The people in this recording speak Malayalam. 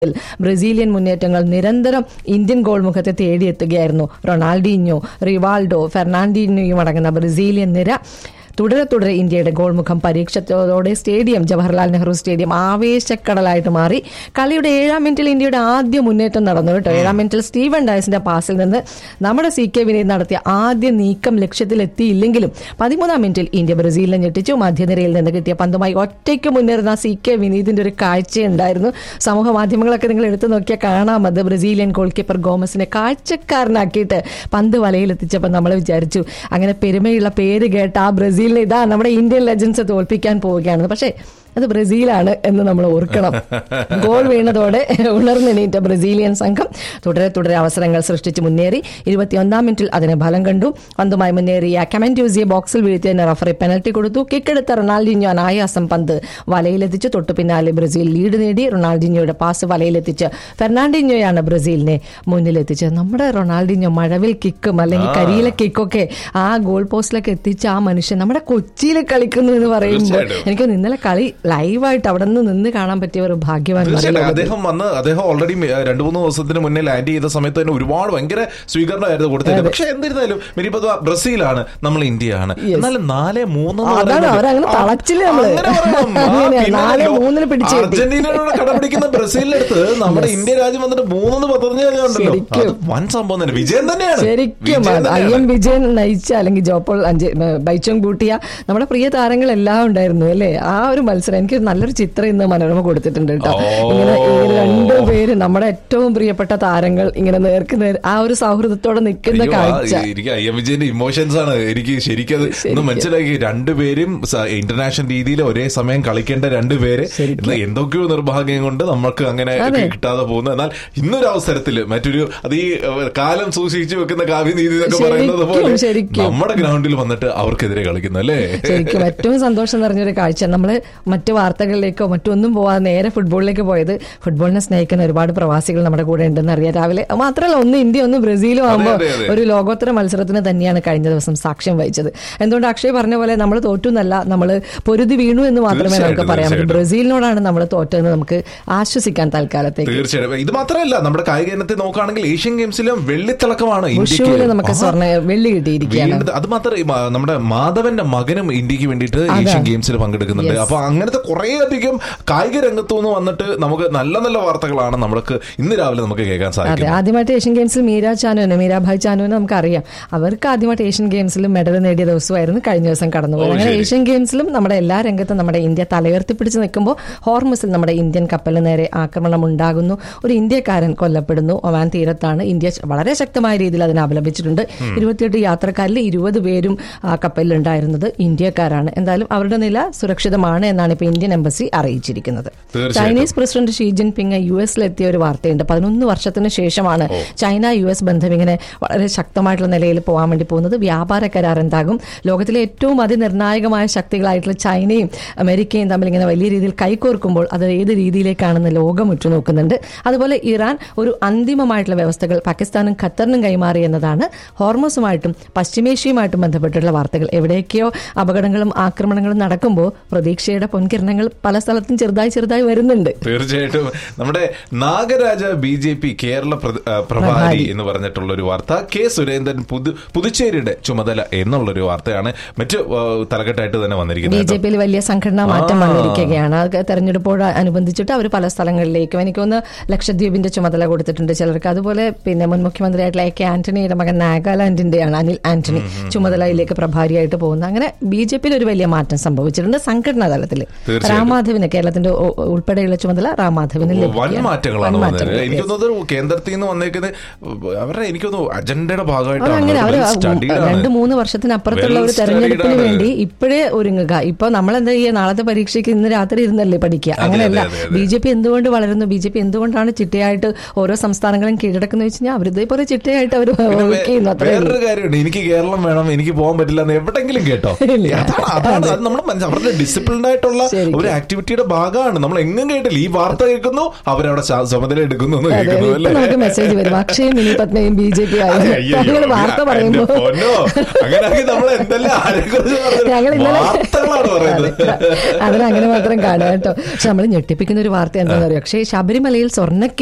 ബ്രസീലിയൻ മുന്നേറ്റങ്ങൾ നിരന്തരം ഇന്ത്യൻ ഗോൾ മുഖത്തെ തേടിയെത്തുകയായിരുന്നു റൊണാൾഡീഞ്ഞോ റിവാൾഡോ ഫെർണാൻഡിനോയും അടങ്ങുന്ന ബ്രസീലിയൻ നിര തുടരെ തുടരെ ഇന്ത്യയുടെ ഗോൾ മുഖം പരീക്ഷത്തോടെ സ്റ്റേഡിയം ജവഹർലാൽ നെഹ്റു സ്റ്റേഡിയം ആവേശക്കടലായിട്ട് മാറി കളിയുടെ ഏഴാം മിനിറ്റിൽ ഇന്ത്യയുടെ ആദ്യ മുന്നേറ്റം നടന്നു കേട്ടോ ഏഴാം മിനിറ്റിൽ സ്റ്റീവൻ ഡയസിന്റെ പാസിൽ നിന്ന് നമ്മുടെ സി കെ വിനീത് നടത്തിയ ആദ്യ നീക്കം ലക്ഷ്യത്തിലെത്തിയില്ലെങ്കിലും പതിമൂന്നാം മിനിറ്റിൽ ഇന്ത്യ ബ്രസീലിനെ ഞെട്ടിച്ചു മധ്യനിരയിൽ നിന്ന് കിട്ടിയ പന്തുമായി ഒറ്റയ്ക്ക് മുന്നേറുന്ന സി കെ വിനീതിന്റെ ഒരു കാഴ്ചയുണ്ടായിരുന്നു സമൂഹ മാധ്യമങ്ങളൊക്കെ നിങ്ങൾ എടുത്തു നോക്കിയാൽ കാണാം അത് ബ്രസീലിയൻ ഗോൾ കീപ്പർ ഗോമസിനെ കാഴ്ചക്കാരനാക്കിയിട്ട് പന്ത് വലയിലെത്തിച്ചപ്പോൾ നമ്മൾ വിചാരിച്ചു അങ്ങനെ പെരുമയുള്ള പേര് കേട്ട ആ ബ്രസീലിനെ ഇതാ നമ്മുടെ ഇന്ത്യൻ ലെജൻസ് തോൽപ്പിക്കാൻ പോവുകയാണ് പക്ഷേ അത് ബ്രസീലാണ് എന്ന് നമ്മൾ ഓർക്കണം ഗോൾ വീണതോടെ ഉണർന്നെണീറ്റ ബ്രസീലിയൻ സംഘം തുടരെ തുടരെ അവസരങ്ങൾ സൃഷ്ടിച്ച് മുന്നേറി ഇരുപത്തിയൊന്നാം മിനിറ്റിൽ അതിന് ഫലം കണ്ടു പന്തുമായി മുന്നേറിയ കമന്റ്യൂസിയെ ബോക്സിൽ വീഴ്ത്തിയതിന് റഫറി പെനൽറ്റി കൊടുത്തു കിക്കെടുത്ത റൊണാൾഡിഞ്ഞോ അനായാസം പന്ത് വലയിലെത്തിച്ച് തൊട്ടു പിന്നാലെ ബ്രസീൽ ലീഡ് നേടി റൊണാൾഡിഞ്ഞോയുടെ പാസ് വലയിലെത്തിച്ച് ഫെർണാണ്ടിഞ്ഞോയാണ് ബ്രസീലിനെ മുന്നിലെത്തിച്ചത് നമ്മുടെ റൊണാൾഡിഞ്ഞോ മഴവിൽ കിക്കും അല്ലെങ്കിൽ കരിയിലെ കിക്കൊക്കെ ആ ഗോൾ പോസ്റ്റിലൊക്കെ എത്തിച്ച ആ മനുഷ്യൻ നമ്മുടെ കൊച്ചിയിൽ കളിക്കുന്നു എന്ന് പറയുമ്പോൾ തീർച്ചയായിട്ടും. എനിക്ക് ഇന്നലെ കളി ലൈവായിട്ട് അവിടെ നിന്ന് നിന്ന് കാണാൻ പറ്റിയ ഒരു ഭാഗ്യവാൻ തീർച്ചയായിട്ടും അദ്ദേഹം വന്ന് അദ്ദേഹം ഓൾറെഡി രണ്ടു മൂന്ന് ദിവസത്തിന് മുന്നേ ലാൻഡ് ചെയ്ത സമയത്ത് തന്നെ ഒരുപാട് ഭയങ്കര സ്വീകരണമായിരുന്നു കൊടുത്തത് പക്ഷെ എന്നിരുന്നാലും മിനിപ്പത് ബ്രസീലാണ് നമ്മൾ ഇന്ത്യയാണ് എന്നാലും നാല് മൂന്ന് എന്ന് അതാണ് പറയുന്നത് അവരങ്ങനെ ആ, തളച്ചില്ല നമ്മള്. അങ്ങനെ പറയണം. ആ, അങ്ങനെയാ, പിന്നെ നാല് ലോ- മൂന്നിന് പിടിച്ച് കെട്ടി. അർജന്റീനയോട് കടപിടിക്കുന്ന ബ്രസീലിനടുത്ത് നമ്മുടെ ഇന്ത്യ രാജ്യം വന്നിട്ട് മൂന്നെന്ന് പറഞ്ഞു കഴിഞ്ഞുണ്ടല്ലോ ശരിക്കും. അത് വൻ സംഭവം തന്നെ വിജയം തന്നെയാണ് ശരിക്കും വിജയം ഐ തന്നെയാണ്. എം വിജയൻ നയിച്ച അല്ലെങ്കിൽ ജോപ്പോൾ അഞ്ച് ബൈച്ചോങ് കൂട്ടിയ നമ്മുടെ പ്രിയ താരങ്ങളെല്ലാം ഉണ്ടായിരുന്നു അല്ലേ ആ ഒരു മത്സരം എനിക്ക് നല്ലൊരു ചിത്രം ഇന്ന് മനോരമ കൊടുത്തിട്ടുണ്ട് കേട്ടോ ഓ. ഇങ്ങനെ ഇങ്ങനെ രണ്ടു പേര് നമ്മുടെ ഏറ്റവും പ്രിയപ്പെട്ട താരങ്ങൾ ഇങ്ങനെ നേർക്ക് നേർ ആ ഒരു സൗഹൃദത്തോടെ നിൽക്കുന്ന അയ്യോ, ആ, കാഴ്ച എനിക്ക് ഐ എം വിജയന്റെ ഇമോഷൻസ് ആണ് എനിക്ക് ശരിക്കും അത് ഒന്ന് മനസ്സിലാക്കി രണ്ടുപേരും സ- ഇന്റർനാഷണൽ രീതിയിൽ ഒരേ സമയം കളിക്കേണ്ട രണ്ടുപേര് ശരിക്കും. ഇന്ന് എന്തൊക്കെയോ നിർഭാഗ്യം കൊണ്ട് നമുക്ക് അങ്ങനെ അതെ. കിട്ടാതെ പോകുന്നു എന്നാൽ ഇന്നൊരു അവസരത്തിൽ മറ്റൊരു അത് ഈ ഏഹ്, കാലം സൂക്ഷിച്ചു വെക്കുന്ന കാവ്യനീതി എന്നൊക്കെ ശരിക്കും, പറയുന്നത് പോലെ ശരിക്കും. നമ്മുടെ ഗ്രൗണ്ടിൽ വന്നിട്ട് അവർക്കെതിരെ കളിക്കുന്നു അല്ലേ ശരിക്കും ഏറ്റവും സന്തോഷം നിറഞ്ഞൊരു കാഴ്ച നമ്മൾ മറ്റു വാർത്തകളിലേക്കോ മറ്റൊന്നും പോവാതെ നേരെ ഫുട്ബോളിലേക്ക് പോയത് ഫുട്ബോളിനെ സ്നേഹിക്കുന്ന ഒരുപാട് പ്രവാസികൾ നമ്മുടെ കൂടെ ഉണ്ടെന്ന് അറിയാം രാവിലെ മാത്രമല്ല ഒന്ന് ഇന്ത്യ ഒന്ന് ബ്രസീലും ആകുമ്പോൾ അതെ, അതെ. ഒരു ലോകോത്തര മത്സരത്തിന് തന്നെയാണ് കഴിഞ്ഞ ദിവസം സാക്ഷ്യം വഹിച്ചത് എന്തുകൊണ്ട് അക്ഷയ് പറഞ്ഞ പോലെ നമ്മൾ തോറ്റു എന്നല്ല നമ്മൾ പൊരുതി വീണു എന്ന് മാത്രമേ നമുക്ക് തീർച്ചയായിട്ടും, പറയാൻ പറ്റൂ തീർച്ചയായിട്ടും. ബ്രസീലിനോടാണ് നമ്മൾ തോറ്റതെന്ന് നമുക്ക് ആശ്വസിക്കാൻ തൽക്കാലത്തേക്ക് തീർച്ചയായിട്ടും ഇത് മാത്രമല്ല നമ്മുടെ കായിക ഇനത്തെ നോക്കുകയാണെങ്കിൽ ഏഷ്യൻ ഗെയിംസിലും വെള്ളിത്തിളക്കമാണ് ഉഷുവിന് നമുക്ക് ആ, സ്വർണ്ണ വെള്ളി കിട്ടിയിരിക്കുകയാണ് വീണ്ടും അത് മാത്രം ഈ മ- നമ്മുടെ മാധവന്റെ മകനും ഇന്ത്യക്ക് വേണ്ടിയിട്ട് അതെ. ഏഷ്യൻ ഗെയിംസിൽ പങ്കെടുക്കുന്നുണ്ട് Yes. അപ്പൊ അങ്ങനത്തെ കുറെ അധികം കായിക രംഗത്തു നിന്ന് വന്നിട്ട് നമുക്ക് നല്ല നല്ല വാർത്തകളാണ് നമുക്ക് ഇന്ന് രാവിലെ നമുക്ക് കേൾക്കാൻ അതെ സാധിക്കുന്നത് ആദ്യമായിട്ട് ഏഷ്യൻ ഗെയിംസിൽ മീര ചാനുവിന് മീരാഭായ് ചാനുവിന് നമുക്കറിയാം അവർക്ക് ആദ്യമായിട്ട് ഏഷ്യൻ ഗെയിംസിൽ മെഡൽ നേടിയ ദിവസമായിരുന്നു കഴിഞ്ഞ ദിവസം കടന്നുപോയത് ഓ, അങ്ങനെ ശരി. ഏഷ്യൻ ഗെയിംസിലും നമ്മുടെ എല്ലാ രംഗത്തും നമ്മുടെ ഇന്ത്യ തലയുയർത്തിപ്പിടിച്ച് നിൽക്കുമ്പോൾ ഹോർമസിൽ നമ്മുടെ ഇന്ത്യൻ കപ്പലിന് നേരെ ആക്രമണം ഉണ്ടാകുന്നു ഒരു ഇന്ത്യക്കാരൻ കൊല്ലപ്പെടുന്നു ഒമാൻ തീരത്താണ് ഇന്ത്യ വളരെ ശക്തമായ രീതിയിൽ അതിനെ അപലപിച്ചിട്ടുണ്ട് ഇരുപത്തിയെട്ട് യാത്രക്കാരിൽ ഇരുപത് പേരും ആ കപ്പലിലുണ്ടായിരുന്നത് ഇന്ത്യക്കാരാണ് എന്തായാലും അവരുടെ നില സുരക്ഷിതമാണ് എന്നാണ് ഇപ്പോൾ ഇന്ത്യൻ എംബസി അറിയിച്ചിരിക്കുന്നത് തീർച്ചയായിട്ടും. Chinese president Xi Jinping U എസിലെത്തിയ ഒരു വാർത്തയുണ്ട് പതിനൊന്ന് വർഷത്തിന് ശേഷമാണ് ചൈന യു എസ് ബന്ധം ഇങ്ങനെ വളരെ ശക്തമായിട്ടുള്ള നിലയിൽ പോകാൻ വേണ്ടി പോകുന്നത് വ്യാപാര കരാർ എന്താകും ലോകത്തിലെ ഏറ്റവും അതിനിർണായകമായ ശക്തികളായിട്ടുള്ള ചൈനയും അമേരിക്കയും തമ്മിൽ ഇങ്ങനെ വലിയ രീതിയിൽ കൈകോർക്കുമ്പോൾ അത് ഏത് രീതിയിലേക്കാണെന്ന് ലോകം ഉറ്റുനോക്കുന്നുണ്ട് അതുപോലെ ഇറാൻ ഒരു അന്തിമമായിട്ടുള്ള വ്യവസ്ഥകൾ പാകിസ്ഥാനും ഖത്തറിനും കൈമാറി എന്നതാണ് ഹോർമോസുമായിട്ടും പശ്ചിമേഷ്യയുമായിട്ടും ബന്ധപ്പെട്ടുള്ള വാർത്തകൾ എവിടെയൊക്കെയോ അപകടങ്ങളും ആക്രമണങ്ങളും നടക്കുമ്പോൾ പ്രതീക്ഷയുടെ പൊൻകിരണങ്ങൾ പല സ്ഥലത്തും ചെറുതായി ചെറുതായി വരുന്നുണ്ട് തീർച്ചയായിട്ടും നമ്മുടെ Nagaraja B J P Kerala പ്ര- ആ, പ്രഭാരി പ്രഭാരി. എന്ന് പറഞ്ഞിട്ടുള്ള ഒരു വാർത്ത കെ സുരേന്ദ്രൻ പുതു പുതുച്ചേരിയുടെ ചുമതല എന്നുള്ളൊരു വാർത്തയാണ് മറ്റു ആ, തലക്കെട്ടായിട്ട് തന്നെ ബി വന്നിരിക്കുന്നത് ജെ പിയിൽ വലിയ സംഘടനാ മാറ്റം ആ. വന്നിരിക്കുകയാണ് അത് തെരഞ്ഞെടുപ്പോട് അനുബന്ധിച്ചിട്ട് അവർ പല സ്ഥലങ്ങളിലേക്കും എനിക്കൊന്ന് ലക്ഷദ്വീപിന്റെ ചുമതല കൊടുത്തിട്ടുണ്ട് ചിലർക്ക് അതുപോലെ പിന്നെ മുൻ മുഖ്യമന്ത്രിയായിട്ടുള്ള എ കെ ആന്റണിയുടെ മകൻ നാഗാലാൻഡിന്റെയാണ് അനിൽ ആന്റണി ചുമതലയിലേക്ക് പ്രഭാരിയായിട്ട് പോകുന്നത് അങ്ങനെ ബി ജെ പിയിൽ ഒരു വലിയ മാറ്റം സംഭവിച്ചിട്ടുണ്ട് സംഘടനാ തലത്തിൽ തീർച്ചയായിട്ടും. രാമാധവിന് കേരളത്തിന്റെ ഉ- ഉൾപ്പെടെയുള്ള ചുമതല രാമാധവിന് വൻ ലഭിക്കുകയാണ്. മാറ്റങ്ങളാണ് വൻ വന്നത് മാറ്റങ്ങൾ. എനിക്ക് തോന്നുന്നത് കേന്ദ്രത്തിൽ നിന്ന് വന്നേക്കുന്നത് അവരുടെ എനിക്ക് തോന്നുന്നു അജണ്ടയുടെ ഭാഗമായിട്ടാണ് അതങ്ങനെ അവര് Well studied ആണ്. രണ്ട് മൂന്ന് വർഷത്തിനപ്പുറത്തുള്ള Well ഒരു തെരഞ്ഞെടുപ്പിന് studied ആണ്. വേണ്ടി ഇപ്പോഴേ ഒരുങ്ങുക ഇപ്പൊ നമ്മൾ എന്താ ചെയ്യുക നാളത്തെ പരീക്ഷയ്ക്ക് ഇന്ന് രാത്രി ഇരുന്നല്ലേ പഠിക്കുക അങ്ങനെയല്ല അതെ, അതെ, അതെ. ബി ജെ പി എന്തുകൊണ്ട് വളരുന്നു ബി ജെ പി എന്തുകൊണ്ടാണ് ചിട്ടയായിട്ട് ഓരോ സംസ്ഥാനങ്ങളും കീഴടക്കുന്നത് വെച്ച് കഴിഞ്ഞാൽ അവർ ഇതേപോലെ ചിട്ടയായിട്ട് അവർ പിന്നെ വർക്ക് ചെയ്യുന്നു അത്രേ ഉള്ളൂ. വേറൊരു കാര്യമുണ്ട് എനിക്ക് കേരളം വേണം എനിക്ക് പോകാൻ പറ്റില്ല എന്ന് എവിടെങ്കിലും കേട്ടോ ഇല്ല. അതാണ് അതാണ് അത് നമ്മൾ അവരുടെ ഡിസിപ്ലിൻഡ് ആയിട്ടുള്ള ശരിക്കും. ഒരു ആക്ടിവിറ്റിയുടെ ഭാഗമാണ് നമ്മൾ എങ്ങും കേട്ടില്ല ഈ വാർത്ത കേൾക്കുന്നു അവരവിടെ ശാന്ത ചുമതല എടുക്കുന്നു എന്ന് അതെ കേൾക്കുന്നു ഇപ്പൊ അല്ലേ നമുക്ക് മെസ്സേജ് വരും അക്ഷയും മിനി പത്മയും ബി ജെ പി അയ്യോ, ആയിരുന്നു വാർത്ത എന്റെ പറയുമ്പോ പൊന്നോ അങ്ങനെയാണെങ്കിൽ നമ്മൾ എന്തെല്ലാം ആരെക്കുറിച്ച് ഞങ്ങൾ പറഞ്ഞു ഇന്നലെ വാർത്തകളാണ് പറയുന്നത് അതിന് അങ്ങനെ മാത്രം കാണുക കേട്ടോ പക്ഷെ നമ്മൾ ഞെട്ടിപ്പിക്കുന്ന ഒരു വാർത്ത എന്താണെന്ന് അറിയാം പക്ഷേ ശബരിമലയിൽ സ്വർണ്ണ